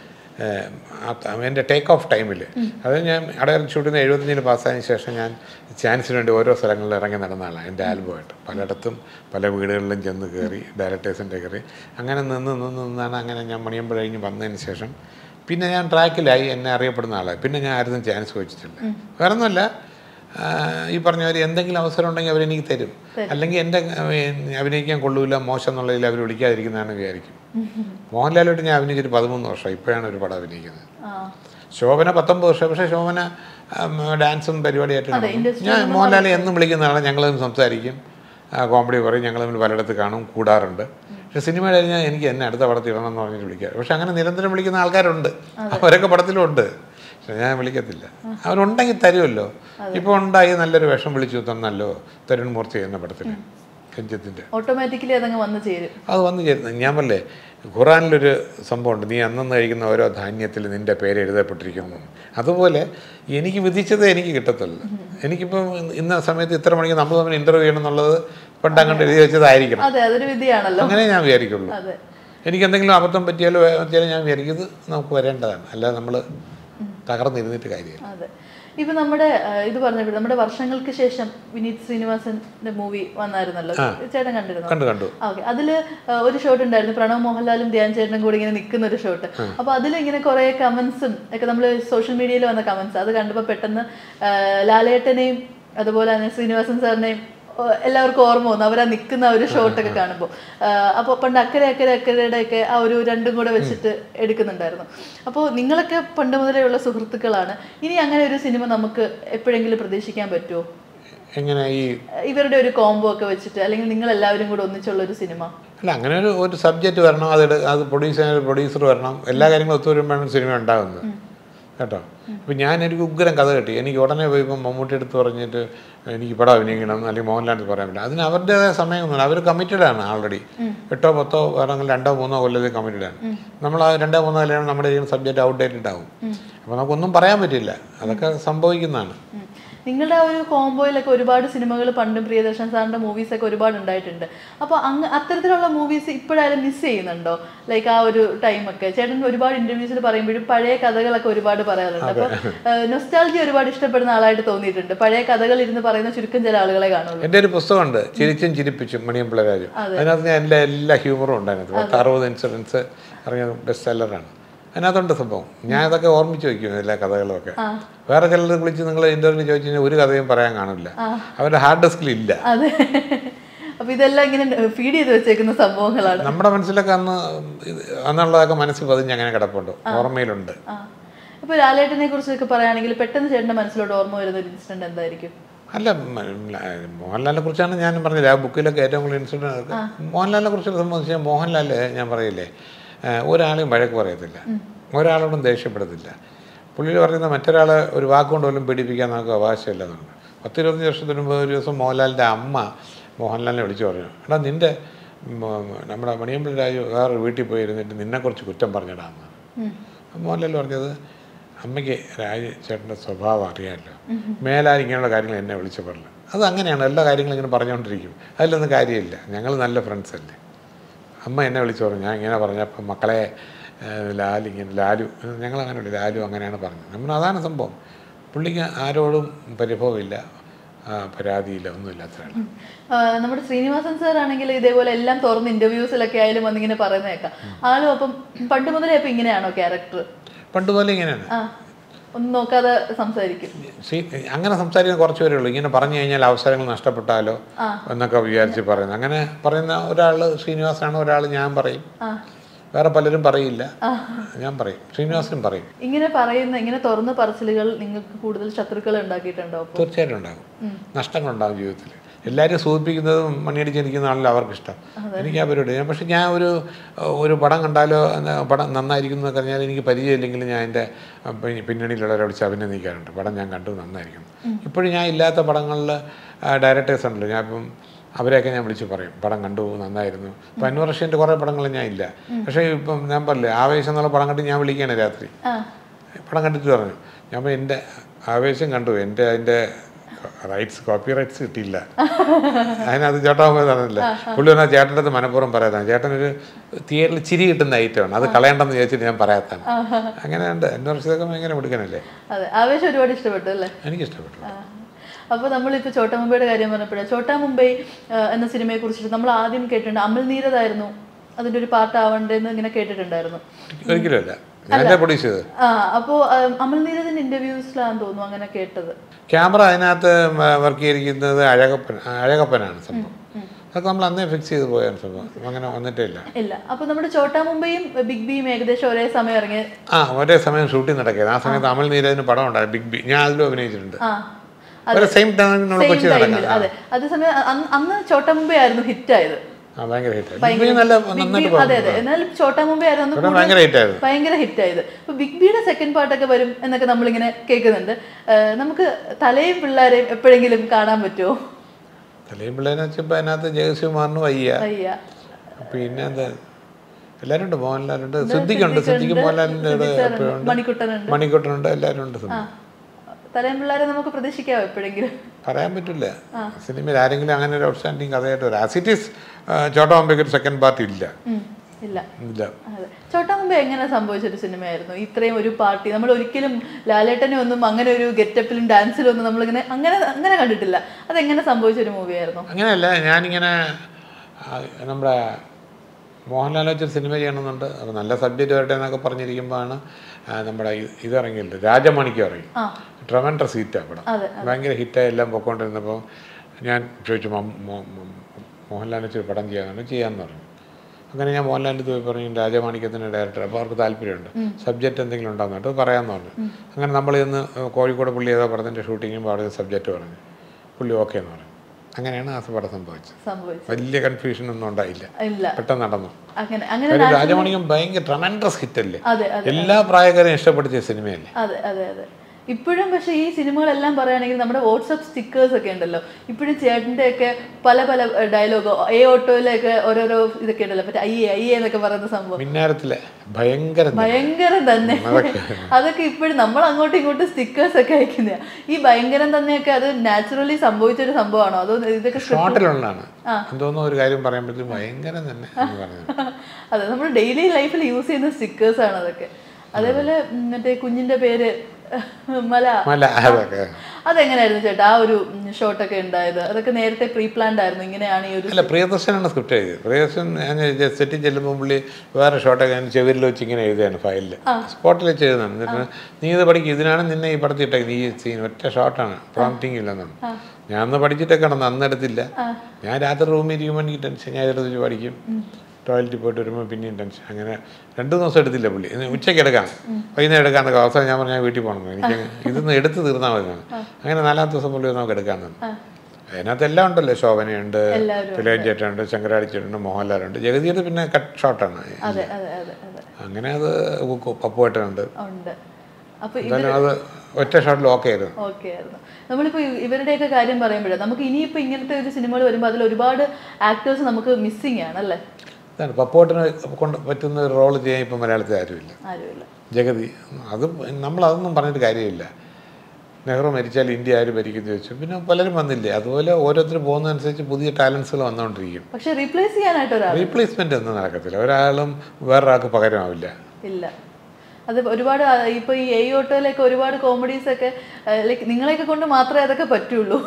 എൻ്റെ ടേക്ക് ഓഫ് ടൈമിൽ അത് ഞാൻ അടയർ ഷൂട്ടിന് എഴുപത്തഞ്ചിന് പാസ്സായതിനു ശേഷം ഞാൻ ചാൻസിന് വേണ്ടി ഓരോ സ്ഥലങ്ങളിൽ ഇറങ്ങി നടന്ന ആളാണ് എൻ്റെ ആൽബമായിട്ട് പലയിടത്തും പല വീടുകളിലും ചെന്ന് കയറി ഡയറക്ടേഴ്സിൻ്റെ കയറി അങ്ങനെ നിന്ന് നിന്ന് നിന്നാണ് അങ്ങനെ ഞാൻ മണിയമ്പഴ കഴിഞ്ഞ് വന്നതിന് ശേഷം പിന്നെ ഞാൻ ട്രാക്കിലായി എന്നെ അറിയപ്പെടുന്ന ആളായി പിന്നെ ഞാൻ ആരും ചാൻസ് ചോദിച്ചിട്ടില്ല വേറെ ഒന്നുമല്ല ആ, ഈ പറഞ്ഞവർ എന്തെങ്കിലും അവസരം ഉണ്ടെങ്കിൽ അവരെനിക്ക് തരും അല്ലെങ്കിൽ എൻ്റെ ഏഹ്, അഭിനയിക്കാൻ കൊള്ളൂല മോശം എന്നുള്ളതിൽ അവർ വിളിക്കാതിരിക്കുന്നതാണ് വിചാരിക്കും മോഹൻലാലോട്ട് ഞാൻ അഭിനയിച്ചൊരു പതിമൂന്ന് വർഷം ഇപ്പോഴാണ് ഒരു പടം അഭിനയിക്കുന്നത് ആ ശോഭന പത്തൊമ്പത് വർഷം പക്ഷേ ശോഭന ഉം, ഡാൻസും പരിപാടിയായിട്ട് നടന്നു. ഞാൻ മോഹൻലാലിനെ എന്നും വിളിക്കുന്നതാണ് ഞങ്ങളും സംസാരിക്കും ആ, കോമഡി പറയും ഞങ്ങൾ തമ്മിൽ പലയിടത്ത് കാണും കൂടാറുണ്ട് പക്ഷെ സിനിമ കഴിഞ്ഞാൽ എനിക്ക് എന്നെ അടുത്ത പടത്തിൽ ഇടണം എന്ന് പറഞ്ഞിട്ട് വിളിക്കാം പക്ഷെ അങ്ങനെ നിരന്തരം വിളിക്കുന്ന ആൾക്കാരുണ്ട് അവരൊക്കെ പടത്തിലുണ്ട് പക്ഷെ ഞാൻ വിളിക്കത്തില്ല അവരുണ്ടെങ്കിൽ തരുമല്ലോ ഇപ്പോൾ ഉണ്ടായി നല്ലൊരു വേഷം വിളിച്ചു തന്നല്ലോ തരുൺ മൂർത്തി എന്ന പടത്തിൽ രഞ്ജിത്തിൻ്റെ ഓട്ടോമാറ്റിക്കലി അതങ്ങ് വന്നു ചേരും അത് വന്നു ചേരുന്നു ഞാൻ പറഞ്ഞേ ഖുറാനിലൊരു സംഭവമുണ്ട് നീ അന്നന്ന് കഴിക്കുന്ന ഓരോ ധാന്യത്തിൽ നിന്റെ പേര് എഴുതപ്പെട്ടിരിക്കുന്നു അതുപോലെ എനിക്ക് വിധിച്ചത് എനിക്ക് കിട്ടത്തുള്ളൂ എനിക്കിപ്പോൾ ഇന്ന സമയത്ത് ഇത്ര മണിക്ക് നമ്മൾ തമ്മിൽ ഇൻ്റർവ്യൂ ചെയ്യണം എന്നുള്ളത് പണ്ട് അങ്ങോട്ട് എഴുതി വെച്ചതായിരിക്കണം അതെ അതൊരു വിധിയാണല്ലോ അങ്ങനെ ഞാൻ വിചാരിക്കുള്ളൂ അതെ എനിക്ക് എന്തെങ്കിലും അബദ്ധം പറ്റിയാലോ പറ്റിയാലോ ഞാൻ വിചാരിക്കും ഇത് നമുക്ക് വരേണ്ടതാണ് അല്ലാതെ നമ്മൾ തകർന്നിരുന്നിട്ട് കാര്യമില്ല അതെ ഇപ്പൊ നമ്മുടെ ആ, ഇത് പറഞ്ഞപ്പോൾ നമ്മുടെ വർഷങ്ങൾക്ക് ശേഷം വിനീത് ശ്രീനിവാസന്റെ മൂവി വന്നായിരുന്നല്ലോ ചേട്ടൻ കണ്ടിരുന്നു കണ്ടു കണ്ടു ഓക്കെ അതില് ആ, ഒരു ഷോട്ട് ഉണ്ടായിരുന്നു പ്രണവ് മോഹൻലാലും ധ്യാൻ ചേട്ടനും കൂടി ഇങ്ങനെ നിൽക്കുന്ന ഒരു ഷോട്ട് അപ്പൊ അതിൽ ഇങ്ങനെ കുറെ കമന്റ്സും ഒക്കെ നമ്മൾ സോഷ്യൽ മീഡിയയിൽ വന്ന കമന്റ്സ് അത് കണ്ടപ്പോൾ പെട്ടെന്ന് ആ, ലാലേട്ടനെയും അതുപോലെ തന്നെ ശ്രീനിവാസൻ സാറിനെയും ഓ, എല്ലാവർക്കും ഓർമ്മ വന്നു അവരാ നിൽക്കുന്ന ഒരു ഷോട്ടൊക്കെ കാണുമ്പോൾ അപ്പോൾ പണ്ട് അക്കരെ അക്കരെ അക്കരയുടെ ഒക്കെ ആ ഒരു രണ്ടും കൂടെ വെച്ചിട്ട് എടുക്കുന്നുണ്ടായിരുന്നു അപ്പോൾ നിങ്ങളൊക്കെ പണ്ട് മുതലേ ഉള്ള സുഹൃത്തുക്കളാണ് ഇനി അങ്ങനെ ഒരു സിനിമ നമുക്ക് എപ്പോഴെങ്കിലും പ്രതീക്ഷിക്കാൻ പറ്റുമോ എങ്ങനെ ഈ ഇവരുടെ ഒരു കോംബോ ഒക്കെ വെച്ചിട്ട് അല്ലെങ്കിൽ നിങ്ങൾ എല്ലാവരും കൂടെ ഒന്നിച്ചുള്ള ഒരു സിനിമ അല്ല അങ്ങനെ ഒരു ഒരു സബ്ജക്റ്റ് വരണം അത് എടു- അത് പ്രൊഡ്യൂസ് ചെയ്യാൻ ഒരു പ്രൊഡ്യൂസർ വരണം എല്ലാ കാര്യങ്ങളും ഒത്തു വരുമ്പോഴാണ് സിനിമ ഉണ്ടാകുന്നത് കേട്ടോ ഇപ്പം ഞാൻ എനിക്ക് ഉഗ്രം കഥ കിട്ടി എനിക്ക് ഉടനെ പോയി ഇപ്പം മമ്മൂട്ടി എടുത്ത് പറഞ്ഞിട്ട് എനിക്ക് പടം അഭിനയിക്കണം അല്ലെങ്കിൽ മോഹൻലാൽ പറയാൻ പറ്റില്ല അതിന് അവരുടേതായ സമയമൊന്നുമില്ല അവർ കമ്മിറ്റഡ് ആണ് ആൾറെഡി എട്ടോ പത്തോ വേണമെങ്കിൽ രണ്ടോ മൂന്നോ കൊല്ലത്തിൽ കമ്മിറ്റഡ് ആണ് നമ്മൾ ആ രണ്ടോ മൂന്നോ കൊല്ലം നമ്മുടെ സബ്ജക്റ്റ് ഔട്ട്ഡേറ്റഡ് ആവും അപ്പോൾ നമുക്കൊന്നും പറയാൻ പറ്റില്ല അതൊക്കെ സംഭവിക്കുന്നതാണ് ഉം. നിങ്ങളുടെ ആ ഒരു കോംബോയിലൊക്കെ ഒരുപാട് സിനിമകൾ പണ്ടും പ്രിയദർശൻ സാറിന്റെ മൂവീസ് ഒക്കെ ഒരുപാട് ഉണ്ടായിട്ടുണ്ട് അപ്പോൾ അങ്ങ് അത്തരത്തിലുള്ള മൂവീസ് ഇപ്പോഴായാലും മിസ് ചെയ്യുന്നുണ്ടോ ലൈക്ക് ആ ഒരു ടൈമൊക്കെ ചേട്ടൻ ഒരുപാട് ഇന്റർവ്യൂസിൽ പറയുമ്പോഴും പഴയ കഥകളൊക്കെ ഒരുപാട് പറയാറുണ്ട് അപ്പോൾ നൊസ്റ്റാൾജി ഒരുപാട് ഇഷ്ടപ്പെടുന്ന ആളായിട്ട് തോന്നിയിട്ടുണ്ട് പഴയ കഥകൾ ഇരുന്ന് പറയുന്ന ചുരുക്കം ചില ആളുകളെ കാണുള്ളൂ എൻ്റെ ഒരു പുസ്തകമുണ്ട് ചിരിച്ചും ചിരിപ്പിച്ചും മണിയമ്പിള്ള രാജു അതിനകത്ത് ഞാൻ എല്ലാ എല്ലാ ഹ്യൂമറും ഉണ്ട് അതിനകത്ത് പത്ത് അറുപത് ഇൻഷുറൻസ് ഇറങ്ങിയ ബെസ്റ്റ് സെല്ലറാണ് അതിനകത്തുണ്ട് സംഭവം ഞാൻ അതൊക്കെ ഓർമ്മിച്ച് വയ്ക്കും എല്ലാ കഥകളും ഒക്കെ വേറെ ചിലർ വിളിച്ച് നിങ്ങൾ ഇന്റർവ്യൂ ചോദിച്ചു കഴിഞ്ഞാൽ ഒരു കഥയും പറയാൻ കാണില്ല അവരുടെ ഹാർഡ് ഡിസ്കിൽ ഇല്ല അതെ അപ്പൊ ഇതെല്ലാം ഇങ്ങനെ ഫീഡ് ചെയ്ത് വെച്ചേക്കുന്ന സംഭവങ്ങളാണ് നമ്മുടെ മനസ്സിലൊക്കെ അന്ന് ഇത് അന്നുള്ളതൊക്കെ മനസ്സിൽ പതിഞ്ഞ് അങ്ങനെ കിടപ്പുണ്ട് ഓർമ്മയിലുണ്ട് ആ ഇപ്പൊ ലാലേട്ടനെ കുറിച്ചൊക്കെ പറയുകയാണെങ്കിൽ പെട്ടെന്ന് ചേട്ടന്റെ മനസ്സിലോട്ട് ഓർമ്മ വരുന്ന ഒരു ഇൻസിഡന്റ് എന്തായിരിക്കും അല്ല മ- ല- മോഹൻലാലിനെ കുറിച്ചാണ് ഞാൻ പറഞ്ഞത് ആ ബുക്കിലൊക്കെ ഏറ്റവും കൂടുതൽ ഇൻസിഡൻറ്റ് മോഹൻലാലിനെ കുറിച്ച് സംബന്ധിച്ച് മോഹൻലാൽ ഞാൻ പറയില്ലേ ആ, ഒരാളെയും വഴക്ക് പറയത്തില്ല ഒരാളോടും ദേഷ്യപ്പെടത്തില്ല പുള്ളിയിൽ പറയുന്ന മറ്റൊരാളെ ഒരു വാക്കുകൊണ്ട് പോലും പീഡിപ്പിക്കാൻ നമുക്ക് അവകാശമില്ലെന്നാണ് പത്തിരുപത്തഞ്ച് വർഷത്തിന് മുമ്പ് ഒരു ദിവസം മോഹൻലാലിൻ്റെ അമ്മ മോഹൻലാലിനെ വിളിച്ചു പറഞ്ഞു എടാ നിൻ്റെ മ- നമ്മുടെ മണിയമ്പള്ളി രാജു വേറെ വീട്ടിൽ പോയി ഇരുന്നിട്ട് നിന്നെക്കുറിച്ച് കുറ്റം പറഞ്ഞിടാന്ന് മോഹൻലാൽ പറഞ്ഞത് അമ്മയ്ക്ക് രാജചേട്ടൻ്റെ സ്വഭാവം അറിയാമല്ലോ മേലാൽ ഇങ്ങനെയുള്ള കാര്യങ്ങൾ എന്നെ വിളിച്ചു പറഞ്ഞു അത് അങ്ങനെയാണ് എല്ലാ കാര്യങ്ങളും ഇങ്ങനെ പറഞ്ഞുകൊണ്ടിരിക്കും അതിലൊന്നും കാര്യമില്ല ഞങ്ങൾ നല്ല ഫ്രണ്ട്സ് അല്ലേ അമ്മ എന്നെ വിളിച്ചു പറഞ്ഞു ഞാൻ ഇങ്ങനെ പറഞ്ഞപ്പോൾ മക്കളെ ഏഹ്, ലാൽ ഇങ്ങനെ ലാലു ഞങ്ങൾ അങ്ങനെയല്ല ലാലു അങ്ങനെയാണ് പറഞ്ഞത് നമ്മൾ അതാണ് സംഭവം പുള്ളിക്ക് ആരോടും പരിഭവമില്ല ആ, പരാതിയില്ല ഒന്നുമില്ല അത്രയാണ് ആ, നമ്മുടെ ശ്രീനിവാസൻ സാർ ആണെങ്കിൽ ഇതേപോലെ എല്ലാം തുറന്ന് ഇന്റർവ്യൂസിലൊക്കെ ആയാലും വന്നിങ്ങനെ പറയുന്ന കേൾക്കാം ആളും അപ്പം പണ്ട് മുതലേ അപ്പൊ ഇങ്ങനെയാണോ ക്യാരക്ടർ പണ്ട് പോലെ ഇങ്ങനെയാണ് ആ ഒന്നും നോക്കാതെ സംസാരിക്കും ശ്രീ അങ്ങനെ സംസാരിക്കുന്ന കുറച്ച് പേരേ ഉള്ളൂ ഇങ്ങനെ പറഞ്ഞു കഴിഞ്ഞാൽ അവസരങ്ങൾ നഷ്ടപ്പെട്ടാലോ എന്നൊക്കെ വിചാരിച്ച് പറയുന്നത് അങ്ങനെ പറയുന്ന ഒരാൾ ശ്രീനിവാസാണ് ഒരാൾ ഞാൻ പറയും ആ വേറെ പലരും പറയില്ല ഞാൻ പറയും ശ്രീനിവാസനും പറയും ഇങ്ങനെ പറയുന്ന ഇങ്ങനെ തുറന്ന പറച്ചിലുകൾ നിങ്ങൾക്ക് കൂടുതൽ ശത്രുക്കൾ ഉണ്ടാക്കിയിട്ടുണ്ടോ അപ്പൊ തീർച്ചയായിട്ടും ഉണ്ടാകും നഷ്ടങ്ങളുണ്ടാകും ജീവിതത്തിൽ എല്ലാവരും സൂചിപ്പിക്കുന്നതും മണിയടിച്ചിരിക്കുന്ന ആണല്ലോ അവർക്കിഷ്ടം എനിക്ക് ആ പരിപാടി ഞാൻ പക്ഷേ ഞാൻ ഒരു ഒരു പടം കണ്ടാലോ എന്നാ പടം നന്നായിരിക്കും എന്ന് പറഞ്ഞാൽ എനിക്ക് പരിചയമില്ലെങ്കിൽ ഞാൻ എൻ്റെ പിന്നണിയിലുള്ളവരെ വിളിച്ച് അഭിനന്ദിക്കാറുണ്ട് പടം ഞാൻ കണ്ടു നന്നായിരിക്കും ഇപ്പോഴും ഞാൻ ഇല്ലാത്ത പടങ്ങളിൽ ഡയറക്ടേഴ്സ് ഉണ്ടല്ലോ ഞാൻ ഇപ്പം അവരെയൊക്കെ ഞാൻ വിളിച്ച് പറയും പടം കണ്ടു നന്നായിരുന്നു ഇപ്പം അൻവർ റഷീൻ്റെ കുറേ പടങ്ങൾ ഞാൻ ഇല്ല പക്ഷേ ഇപ്പം ഞാൻ പറഞ്ഞില്ലേ ആവേശം എന്നുള്ള പടം കണ്ട് ഞാൻ വിളിക്കുകയാണ് രാത്രി ആ പടം കണ്ടിട്ട് പറഞ്ഞു ഞാൻ പറഞ്ഞു, എൻ്റെ ആവേശം കണ്ടു എൻ്റെ അതിൻ്റെ റൈറ്റ്സ് കോപ്പി റൈറ്റ്സ് കിട്ടിയില്ല അതിനകത്ത് ചേട്ടാ പറഞ്ഞില്ല പുള്ളി പറഞ്ഞാൽ ചേട്ടൻ്റെ അടുത്ത് മനഃപൂർവ്വം പറയാത്താണ് ചേട്ടനൊരു തിയേറ്ററിൽ ചിരി കിട്ടുന്ന ഐറ്റമാണ് അത് കളയണ്ടെന്ന് വിചാരിച്ചിട്ട് ഞാൻ പറയാത്താണ് അങ്ങനെ ഉണ്ട് എൻ്റെ വർഷത്തൊക്കെ ഭയങ്കര മിടുക്കനല്ലേ അതെ ആവേശം ഒരുപാട് ഇഷ്ടപ്പെട്ടു അല്ലേ എനിക്കിഷ്ടപ്പെട്ടു ആ. അപ്പോൾ നമ്മളിപ്പോൾ ചോട്ടാ മുംബൈയുടെ കാര്യം പറഞ്ഞപ്പോഴാണ് ചോട്ടാ മുംബൈ ആ, എന്ന സിനിമയെ കുറിച്ചിട്ട് നമ്മൾ ആദ്യം കേട്ടിട്ടുണ്ട് അമൽ നീരതായിരുന്നു അതിൻ്റെ ഒരു പാർട്ട് ആവണ്ടെന്ന് ഇങ്ങനെ കേട്ടിട്ടുണ്ടായിരുന്നു ഒരിക്കലും അല്ല ഞാൻ എൻ്റെ പ്രൊഡ്യൂസ് ചെയ്തത് ആ അപ്പോൾ അമൽ നീരദിന്റെ ഇന്റർവ്യൂസിലാന്ന് തോന്നുന്നു അങ്ങനെ കേട്ടത് ക്യാമറ അതിനകത്ത് വർക്ക് ചെയ്തിരിക്കുന്നത് അഴകപ്പൻ അഴകപ്പനാണ് സംഭവം അതൊക്കെ നമ്മൾ അന്നേ ഫിക്സ് ചെയ്ത് പോയാണ് സംഭവം അങ്ങനെ വന്നിട്ടേ ഇല്ല ഇല്ല അപ്പോൾ നമ്മുടെ ചോട്ടാ മുംബൈയും ബിഗ് ബിയും ഏകദേശം ഒരേ സമയം ഇറങ്ങിയ ആ ഒരേ സമയം ഷൂട്ടിംഗ് നടക്കുന്നത് ആ സമയത്ത് അമൽ നീരദിന് പടം ഉണ്ടായി ബിഗ് ബി ഞാൻ അതിലും അഭിനയിച്ചിട്ടുണ്ട് ആ ഒരു സെയിം ടൈമിൽ നമ്മൾ സെയിം കൊച്ചി ടൈമിൽ നടക്കാം അതെ അതേസമയം അന്ന് അന്ന് ചോട്ടാ മുംബൈ ആയിരുന്നു ഹിറ്റായത് ആ ഭയങ്കര ഹിറ്റ് ബിഗ് ബി നല്ല നന്നായിട്ട് അതെ അതെ എന്നാൽ ചോട്ടാ മുംബൈ ആയിരുന്നു അന്ന് പടം ഭയങ്കര ഹിറ്റ് ആയിരുന്നു ഭയങ്കര ഹിറ്റായത് ഇപ്പൊ ബിഗ് ബിയുടെ സെക്കൻഡ് പാർട്ടൊക്കെ വരും എന്നൊക്കെ നമ്മളിങ്ങനെ കേൾക്കുന്നുണ്ട് ഏഹ് നമുക്ക് തലയും പിള്ളേരെയും എപ്പോഴെങ്കിലും കാണാൻ പറ്റുമോ തലയും പിള്ളേനെ വെച്ചപ്പോൾ അതിനകത്ത് ജയശിവകുമാറിന് വയ്യ അയ്യ പിന്നെ എന്താ എല്ലാവരും ഉണ്ട് മോഹൻലാലുണ്ട് സിദ്ദിഖുണ്ട് സിദ്ദിഖ് മോഹൻലാലിൻ്റെ കൂടെ എപ്പോഴും ഉണ്ട് മണിക്കുട്ടനുണ്ട് മണിക്കൂട്ടനുണ്ട് എല്ലാവരും ഉണ്ട് സിനിമ തലയും പിള്ളേരെ നമുക്ക് പ്രതീക്ഷിക്കാവോ എപ്പോഴെങ്കിലും പറയാൻ പറ്റില്ല സിനിമയിൽ ആരെങ്കിലും അങ്ങനെ ഒരു ഔട്ട്സ്റ്റാൻഡിങ് കഥയായിട്ട് വരാം ആസ് ഇറ്റ് ഈസ് ചോട്ടാമ്പയ്ക്ക് ഒരു സെക്കൻഡ് പാർട്ട് ഇല്ല ഉം, ഇല്ല ഇല്ല അതെ ചോട്ടാ മുമ്പേ എങ്ങനെ സംഭവിച്ചൊരു സിനിമയായിരുന്നു ഇത്രയും ഒരു പാർട്ടി നമ്മൾ ഒരിക്കലും ലാലേട്ടനെ ഒന്നും അങ്ങനെ ഒരു ഗെറ്റപ്പിലും ഡാൻസിലും ഒന്നും നമ്മളിങ്ങനെ അങ്ങനെ അങ്ങനെ കണ്ടിട്ടില്ല അതെങ്ങനെ സംഭവിച്ചൊരു മൂവിയായിരുന്നു അങ്ങനെയല്ല ഞാനിങ്ങനെ ആ, നമ്മുടെ മോഹൻലാൽ വെച്ചൊരു സിനിമ ചെയ്യണമെന്നുണ്ട് അപ്പോൾ നല്ല സബ്ജക്റ്റ് വരട്ടെ എന്നൊക്കെ പറഞ്ഞിരിക്കുമ്പോഴാണ് ആ, നമ്മുടെ ഇത് ഇതിറങ്ങിയിട്ടുണ്ട് രാജമാണിക്യം ഇറങ്ങി ആ ട്രവൻഡർ സീറ്റാണ് പടം അതെ ഭയങ്കര ഹിറ്റായി എല്ലാം പൊയ്ക്കൊണ്ടിരുന്നപ്പോൾ ഞാൻ ചോദിച്ചു മോ- മോ- മോ- മോഹൻലാലിനെ വെച്ചൊരു പടം ചെയ്യാമെന്ന് ചെയ്യാമെന്ന് പറഞ്ഞു അങ്ങനെ ഞാൻ മോഹൻലാലിൻ്റെ പോയി പറഞ്ഞു രാജമാണിക്യത്തിൻ്റെ ഡയറക്ടർ അപ്പോൾ അവർക്ക് താല്പര്യമുണ്ട് സബ്ജക്റ്റ് എന്തെങ്കിലും ഉണ്ടാകുന്നു കേട്ടോ പറയാമെന്ന് പറഞ്ഞു അങ്ങനെ നമ്മൾ ഇന്ന് കോഴിക്കോട് പുള്ളി ഏതോ പടത്തിൻ്റെ ഷൂട്ടിങ്ങും അവിടെ സബ്ജക്റ്റ് പറഞ്ഞു പുള്ളി ഓക്കെ എന്ന് പറഞ്ഞു അങ്ങനെയാണ് ആ പടം സംഭവിച്ചത് സംഭവിച്ചു വലിയ കൺഫ്യൂഷൻ ഒന്നും ഉണ്ടായില്ല ഇല്ല പെട്ടെന്ന് നടന്നു അങ്ങനെ അങ്ങനെ കാര്യം രാജമാണിക്യം ഭയങ്കര ട്രമൻഡസ് ഹിറ്റല്ലേ അതെ അതെ എല്ലാ പ്രായക്കാരെയും ഇഷ്ടപ്പെടുത്തിയ സിനിമയല്ലേ അതെ അതെ അതെ ഇപ്പോഴും പക്ഷെ ഈ സിനിമകളെല്ലാം പറയുകയാണെങ്കിൽ നമ്മുടെ വാട്സപ്പ് സ്റ്റിക്കേഴ്സ് ഒക്കെ ഉണ്ടല്ലോ ഇപ്പോഴും ചേട്ടൻ്റെ ഒക്കെ പല പല ഡയലോഗോ എ ഓട്ടോയിലൊക്കെ ഓരോരോ ഇതൊക്കെ ഉണ്ടല്ലോ മറ്റേ അയ്യേ അയ്യേ എന്നൊക്കെ പറയുന്ന സംഭവം മിന്നാരത്തിലെ ഭയങ്കര ഭയങ്കരം തന്നെ അതൊക്കെ ഇപ്പോഴും നമ്മൾ അങ്ങോട്ടും ഇങ്ങോട്ടും സ്റ്റിക്കേഴ്സ് ഒക്കെ അയക്കുന്ന ഈ ഭയങ്കരം തന്നെയൊക്കെ അത് നാച്ചുറലി സംഭവിച്ചൊരു സംഭവമാണോ അതോ ഇതൊക്കെ ഷോർട്ടിലുള്ളതാണ് എന്തോന്നോ ഒരു കാര്യം പറയുമ്പോഴത്തേക്കും ഭയങ്കരം തന്നെ എന്ന് പറഞ്ഞു അതെ നമ്മൾ ഡെയിലി ലൈഫിൽ യൂസ് ചെയ്യുന്ന സ്റ്റിക്കേഴ്സ് ആണ് അതൊക്കെ അതേപോലെ ഉം, മറ്റേ കുഞ്ഞിന്റെ പേര് മല മല അതൊക്കെ അതെങ്ങനെയായിരുന്നു ചേട്ടാ ആ ഒരു ഷോട്ടൊക്കെ ഉണ്ടായത് അതൊക്കെ നേരത്തെ പ്രീ പ്ലാൻഡ് ആയിരുന്നു ഇങ്ങനെയാണ് ഈ ഒരു അല്ല പ്രിയദർശനാണ് സ്ക്രിപ്റ്റ് എഴുതിയത് പ്രിയദർശൻ ഞാൻ സെറ്റിൽ ചെല്ലുമ്പോൾ പുള്ളി വേറെ ഷോട്ടൊക്കെ ഞാൻ ചെവിരിൽ വെച്ച് ഇങ്ങനെ എഴുതുകയാണ് ഫയലിൽ സ്പോട്ടിൽ വെച്ച് എഴുതുന്നതാണ് എന്നിട്ട് നീ ഇത് പഠിക്കും ഇതിനാണ് നിന്നെ ഈ പടത്തിൽ ഇട്ടേക്കുന്നത് ഈ സീൻ ഒറ്റ ഷോട്ടാണ് പ്രോംപ്റ്റിംഗ് ഇല്ലെന്നാണ് ഞാൻ അന്ന് പഠിച്ചിട്ടൊക്കെ കിടന്നു അന്ന് എടുത്തില്ല ഞാൻ രാത്രി റൂമിൽ ഇരിക്കുമ്പോൾ എനിക്ക് ടെൻഷൻ ഞാൻ ഇതെടുത്ത് വെച്ച് പഠിക്കും ടോയ്ലറ്റിൽ പോയിട്ട് വരുമ്പോൾ പിന്നെയും ടെൻഷൻ അങ്ങനെ രണ്ട് ദിവസം എടുത്തില്ല പുള്ളി ഇന്ന് ഉച്ചയ്ക്ക് എടുക്കാം വൈകുന്നേരം എടുക്കാന്നൊക്കെ അവസാനം ഞാൻ പറഞ്ഞു ഞാൻ വീട്ടിൽ പോകണം എനിക്ക് ഇതൊന്ന് എടുത്ത് തീർന്നാൽ മതി എന്നാണ്. അങ്ങനെ നാലാമത്തെ ദിവസം പുള്ളി നമുക്ക് എടുക്കാമെന്ന് അതിനകത്ത് എല്ലാം ഉണ്ടല്ലോ ശോഭനയുണ്ട് എല്ലാവരും പിള്ളേൻ ചേട്ടനുണ്ട് ശങ്കരാടിച്ചേട്ടുണ്ട് മോഹൻലാലുണ്ട് ജഗതിയുടെ പിന്നെ കട്ട് ഷോട്ടാണ് അതെ അതെ അതെ അതെ അങ്ങനെ അത് പപ്പുവേട്ടനുണ്ട് ഉണ്ട് അപ്പൊ എന്തായാലും അത് ഒറ്റ ഷോട്ടിൽ ഓക്കെ ആയിരുന്നു ഓക്കെ ആയിരുന്നു നമ്മളിപ്പോ ഇ- ഇവരുടെയൊക്കെ കാര്യം പറയുമ്പോഴേ നമുക്ക് ഇനിയിപ്പോ ഇങ്ങനത്തെ ഒരു സിനിമകൾ വരുമ്പോൾ അതിൽ ഒരുപാട് ആക്ടേഴ്സ് നമുക്ക് മിസ്സിങ് ആണ് അല്ലേ ഇതാണ് പപ്പോട്ടിന് കൊണ്ട് പറ്റുന്ന ഒരു റോൾ ചെയ്യാൻ ഇപ്പം മലയാളത്തിൽ ആരുമില്ല ആരുമില്ല ജഗതി അത് നമ്മൾ അതൊന്നും പറഞ്ഞിട്ട് കാര്യമില്ല നെഹ്റു മരിച്ചാൽ ഇന്ത്യ ആര് ഭരിക്കുന്നു ചോദിച്ചു പിന്നെ പലരും വന്നില്ലേ അതുപോലെ ഓരോരുത്തർ പോകുന്നതനുസരിച്ച് പുതിയ ടാലൻസുകൾ വന്നുകൊണ്ടിരിക്കും പക്ഷെ റീപ്ലേസ് ചെയ്യാനായിട്ട് ഒരാൾ റീപ്ലേസ്മെൻ്റ് ഒന്നും നടക്കത്തില്ല ഒരാളും വേറൊരാൾക്ക് പകരമാവില്ല ഇല്ല അത് ഒരുപാട് ആ, ഇപ്പൊ ഈ എ ഓട്ടോയിലൊക്കെ ഒരുപാട് കോമഡീസ് ഒക്കെ ലൈക്ക് നിങ്ങളെയൊക്കെ കൊണ്ട് മാത്രമേ അതൊക്കെ പറ്റുള്ളൂ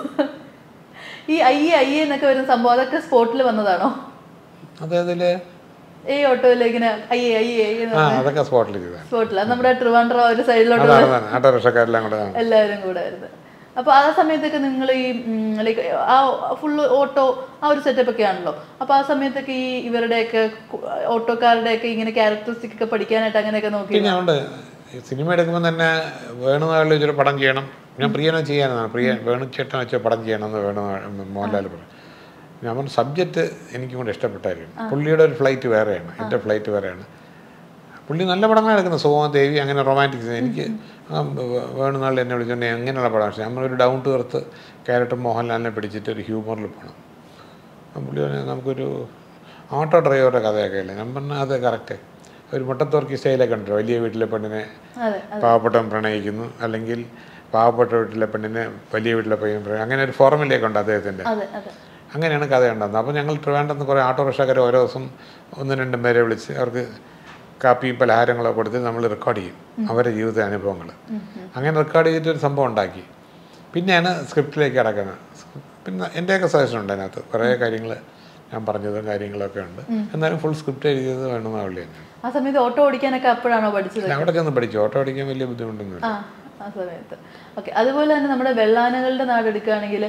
ഈ അയ്യേ അയ്യേ എന്നൊക്കെ വരുന്ന സംഭവം അതൊക്കെ സ്പോട്ടിൽ വന്നതാണോ അതതിൽ എ ഓട്ടോയിൽ ഇങ്ങനെ അയ്യേ അയ്യേ അയ്യേ ആ അതൊക്കെ സ്പോട്ടിൽ ചെയ്തതാണ് സ്പോട്ടിൽ അത് നമ്മുടെ ട്രിവാൻഡ്ര ഒരു സൈഡിലോട്ട് അതാണ് അതാണ് ഓട്ടോറിക്ഷക്കാരെല്ലാം കൂടെ ആണ്. എല്ലാവരും കൂടെ ആയിരുന്നു അപ്പൊ ആ സമയത്തൊക്കെ നിങ്ങൾ ഈ ലൈക്ക് ആ ഫുള്ള് ഓട്ടോ ആ ഒരു സെറ്റപ്പ് ഒക്കെ ആണല്ലോ അപ്പൊ ആ സമയത്തൊക്കെ ഈ ഇവരുടെയൊക്കെ കു- ഓട്ടോക്കാരുടെയൊക്കെ ഇങ്ങനെ ക്യാരക്ടറിസ്റ്റിക് ഒക്കെ പഠിക്കാനായിട്ട് അങ്ങനെയൊക്കെ നോക്കി പിന്നെ ഉണ്ട് ഈ സിനിമ എടുക്കുമ്പോൾ തന്നെ വേണുനാളിൽ ഒരു പടം ചെയ്യണം ഞാൻ പ്രിയനെ ചെയ്യാനാണ് പ്രിയ വേണു ചേട്ടൻ വെച്ച പടം ചെയ്യണമെന്ന് വേണു മോഹൻലാൽ പറഞ്ഞു ഞാൻ പറഞ്ഞു സബ്ജക്റ്റ് എനിക്കും കൂടെ ഇഷ്ടപ്പെട്ടായിരുന്നു പുള്ളിയുടെ ഒരു ഫ്ലൈറ്റ് വേറെയാണ് എൻ്റെ ഫ്ലൈറ്റ് വേറെയാണ് പുള്ളി നല്ല പടങ്ങളാണ് എടുക്കുന്നത് സോമ ദേവി അങ്ങനെ റൊമാൻറ്റിക് എനിക്ക് ആ വേ- വേണുനാളിൽ എന്നെ വിളിച്ചുകൊണ്ട് എങ്ങനെയുള്ള പടം പക്ഷേ നമ്മളൊരു ഡൗൺ ടു എർത്ത് ക്യാരക്ടർ മോഹൻലാലിനെ പിടിച്ചിട്ട് ഒരു ഹ്യൂമറിൽ പോകണം അപ്പം പുള്ളി പറഞ്ഞു നമുക്കൊരു ഓട്ടോ ഡ്രൈവറുടെ കഥയൊക്കെ അല്ലേ ഞാൻ പറഞ്ഞു അതെ കറക്റ്റ് ഒരു മുട്ടത്തോർക്കി സ്റ്റൈലൊക്കെ ഉണ്ടല്ലോ വലിയ വീട്ടിലെ പെണ്ണിനെ അതെ പാവപ്പെട്ടവൻ പ്രണയിക്കുന്നു അല്ലെങ്കിൽ പാവപ്പെട്ട വീട്ടിലെ പെണ്ണിനെ വലിയ വീട്ടിലെ പയ്യൻ പ്രണയിക്കും അങ്ങനെ ഒരു ഫോർമുലയൊക്കെ ഉണ്ട് അദ്ദേഹത്തിൻ്റെ അതെ അതെ അങ്ങനെയാണ് കഥ ഉണ്ടാകുന്നത് അപ്പോൾ ഞങ്ങൾ ട്രിവാൻഡ്രത്ത് കുറേ ഓട്ടോറിക്ഷക്കാരെ ഓരോ ദിവസം ഒന്നും രണ്ടും പേരെ വിളിച്ച് അവർക്ക് കാപ്പിയും പലഹാരങ്ങളൊക്കെ കൊടുത്ത് നമ്മൾ റെക്കോർഡ് ചെയ്യും അവരുടെ ജീവിത അനുഭവങ്ങൾ അങ്ങനെ റെക്കോർഡ് ചെയ്തിട്ട് ഒരു സംഭവം ഉണ്ടാക്കി പിന്നെയാണ് സ്ക്രിപ്റ്റിലേക്ക് കിടക്കുന്നത് പിന്നെ എൻ്റെയൊക്കെ സജഷൻ ഉണ്ട് അതിനകത്ത് കുറേ കാര്യങ്ങൾ ഞാൻ പറഞ്ഞതും കാര്യങ്ങളൊക്കെ ഉണ്ട് എന്നാലും ഫുൾ സ്ക്രിപ്റ്റ് എഴുതിയത് വേണമെന്ന് അവളി തന്നെയാണ് ആ സമയത്ത് ഓട്ടോ ഓടിക്കാനൊക്കെ അപ്പോഴാണോ പഠിച്ചത് പിന്നെ അവിടെ ചെന്ന് പഠിച്ചു ഓട്ടോ ഓടിക്കാൻ വലിയ ബുദ്ധിമുട്ടൊന്നുമില്ല ആ ആ സമയത്ത് ഓക്കെ അതുപോലെ തന്നെ നമ്മുടെ വെള്ളാനകളുടെ നാട് എടുക്കുകയാണെങ്കിൽ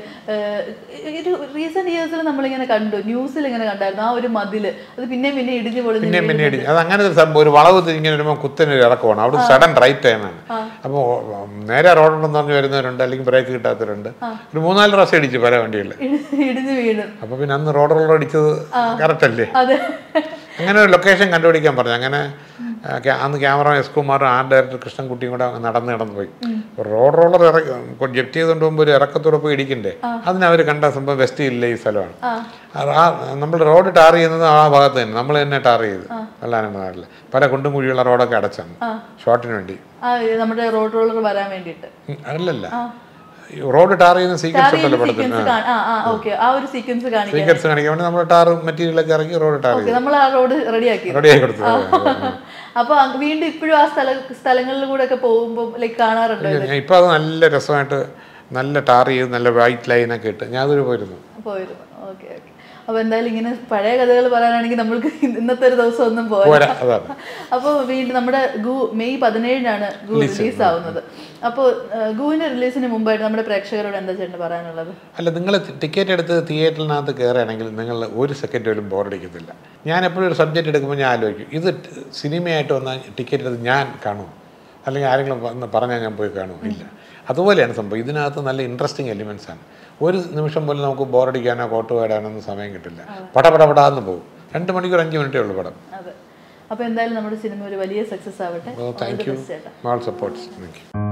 ഒരു റീസെന്റ് ഇയേഴ്സിൽ നമ്മളിങ്ങനെ കണ്ടു ന്യൂസിൽ ഇങ്ങനെ കണ്ടായിരുന്നു ആ ഒരു മതില് അത് പിന്നെയും പിന്നെ ഇടിഞ്ഞു പൊളിഞ്ഞു പിന്നെ പിന്നെ ഇടി അത് അങ്ങനെ ഒരു സംഭവം ഒരു വളവ് തിരിങ്ങനെ വരുമ്പോൾ കുത്തനെ ഒരു ഇറക്കമാണ് അവിടെ സഡൻ റൈറ്റ് ടൈമാണ് അപ്പോൾ നേരെ റോഡുണ്ടെന്ന് പറഞ്ഞ് വരുന്നവരുണ്ട് അല്ലെങ്കിൽ ബ്രേക്ക് കിട്ടാത്തവരുണ്ട് ഒരു മൂന്നാല് പ്രാവശ്യം ഇടിച്ചു പല വണ്ടികളിൽ ഇടിഞ്ഞു വീണു അപ്പോൾ പിന്നെ അന്ന് റോഡ് റോഡ് അടിച്ചത് കറക്റ്റ് അല്ലേ അതെ അങ്ങനെ ഒരു ലൊക്കേഷൻ കണ്ടുപിടിക്കാൻ പറഞ്ഞു അങ്ങനെ ആ, ക്യാ- അന്ന് ക്യാമറ എസ് കുമാറും ആർട്ട് ഡയറക്ടർ കൃഷ്ണൻകുട്ടിയും കൂടെ നടന്ന് നടന്ന് പോയി റോഡ് റോളർ ഇറക്കി ജപ്തി ചെയ്തുകൊണ്ട് പോകുമ്പോൾ ഒരു ഇറക്കത്തോടെ പോയി ഇടിക്കണ്ടേ അതിന് അവർ കണ്ട സംഭവം വെസ്റ്റ് ഇല്ല ഈ സ്ഥലമാണ് അത് ആ നമ്മൾ റോഡ് ടാർ ചെയ്യുന്നത് ആ ഭാഗത്ത് തന്നെ നമ്മൾ തന്നെ ടാർ ചെയ്ത് വെള്ളാനയുടെ നാട്ടിൽ പല കുണ്ടും കുഴിയുള്ള റോഡൊക്കെ അടച്ചാണ് ഷോട്ടിന് വേണ്ടി ആ നമ്മുടെ റോഡ് റോളർ വരാൻ വേണ്ടിയിട്ട് ഉം, അല്ലല്ല ഈ റോഡ് ടാർ ചെയ്യുന്ന സീക്വൻസ് ഉണ്ടല്ലോ പടത്തിൽ സീക്വൻസ് ആ ആ ഓക്കെ ആ ഒരു സീക്വൻസ് കാണിക്കാൻ സീക്വൻസ് കാണിക്കാൻ വേണ്ടി നമ്മൾ ടാർ മെറ്റീരിയലൊക്കെ ഇറക്കി റോഡ് ടാർ ചെയ്തു നമ്മൾ ആ റോഡ് റെഡിയാക്കി റെഡി ആയി കൊടുത്തു അപ്പൊ അങ് വീണ്ടും ഇപ്പോഴും ആ സ്ഥല സ്ഥലങ്ങളിൽ കൂടെ ഒക്കെ പോകുമ്പോൾ ലൈക്ക് കാണാറുണ്ടോ ഇത്? ഇപ്പം അത് നല്ല രസമായിട്ട് നല്ല ടാർ ചെയ്ത് നല്ല വൈറ്റ് ലൈനൊക്കെ ഇട്ട് ഞാൻ അതൊരു പോയിരുന്നു പോയിരുന്നു ഓക്കെ ഓക്കെ അപ്പൊ എന്തായാലും ഇങ്ങനെ പഴയ കഥകൾ പറയാനാണെങ്കിൽ നമ്മൾക്ക് ഇന്നത്തെ ഒരു ദിവസം ഒന്നും പോരാ പോരാ അതാണ് അപ്പോൾ വീണ്ടും നമ്മുടെ ഗു മെയ് പതിനേഴിനാണ് ഗു റിലീസ് ആവുന്നത് അപ്പോൾ ഗുവിന്റെ റിലീസിന് മുമ്പായിട്ട് നമ്മുടെ പ്രേക്ഷകരോട് എന്താ ചേട്ടൻ പറയാനുള്ളത് അല്ല നിങ്ങൾ ടിക്കറ്റ് എടുത്ത് തിയേറ്ററിനകത്ത് കയറുകയാണെങ്കിൽ നിങ്ങൾ ഒരു സെക്കൻഡ് പോലും ബോറടിക്കത്തില്ല ഞാൻ എപ്പോഴും ഒരു സബ്ജക്റ്റ് എടുക്കുമ്പോൾ ഞാൻ ആലോചിക്കും ഇത് ട്- സിനിമയായിട്ട് വന്നാൽ ടിക്കറ്റ് എടുത്ത് ഞാൻ കാണുമോ അല്ലെങ്കിൽ ആരെങ്കിലും വന്ന് പറഞ്ഞാൽ ഞാൻ പോയി കാണുമോ ഇല്ല അതുപോലെയാണ് സംഭവം ഇതിനകത്ത് നല്ല ഇൻട്രസ്റ്റിംഗ് എലിമെൻസ് ആണ് ഒരു നിമിഷം പോലും നമുക്ക് ബോറടിക്കാനോ കോട്ട് പോയിടാനോ ഒന്നും സമയം കിട്ടില്ല പട പട പടാന്ന് പോകും രണ്ട് മണിക്കൂർ അഞ്ച് മിനിറ്റേ ഉള്ളൂ പടം അതെ അപ്പോൾ എന്തായാലും നമ്മുടെ സിനിമ ഒരു വലിയ സക്സസ് ആവട്ടെ താങ്ക് യു ചേട്ടാ ഓൾ സപ്പോർട്ട്സ് താങ്ക് യു